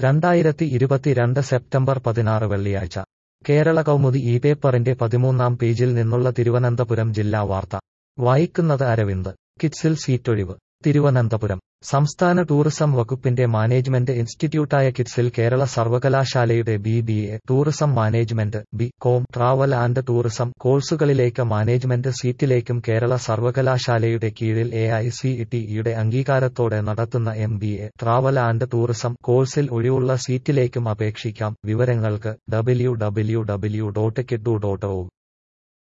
രണ്ടായിരത്തി ഇരുപത്തിരണ്ട് സെപ്റ്റംബർ പതിനാറ് വെള്ളിയാഴ്ച കേരള കൗമുദി ഈ പേപ്പറിന്റെ പതിമൂന്നാം പേജിൽ നിന്നുള്ള തിരുവനന്തപുരം ജില്ലാ വാർത്ത വായിക്കുന്നത് അരവിന്ദ് കിറ്റ്സിൽ സീറ്റൊഴിവ് തിരുവനന്തപുരം സംസ്ഥാന ടൂറിസം വകുപ്പിന്റെ മാനേജ്മെന്റ് ഇൻസ്റ്റിറ്റ്യൂട്ടായ കിറ്റ്സിൽ കേരള സർവകലാശാലയുടെ B B A tourism management B com travel and tourism കോഴ്സുകളിലേക്ക് മാനേജ്മെന്റ് സീറ്റിലേക്കും കേരള സർവകലാശാലയുടെ കീഴിൽ എ ഐ സി ടിയുടെ അംഗീകാരത്തോടെ നടത്തുന്ന M B A travel and tourism കോഴ്സിൽ ഒഴിവുള്ള സീറ്റിലേക്കും അപേക്ഷിക്കാം വിവരങ്ങൾക്ക് ഡബ്ല്യു ഡബ്ല്യു ഡബ്ല്യു ഡോട്ട് കിഡു ഡോട്ട് ഒ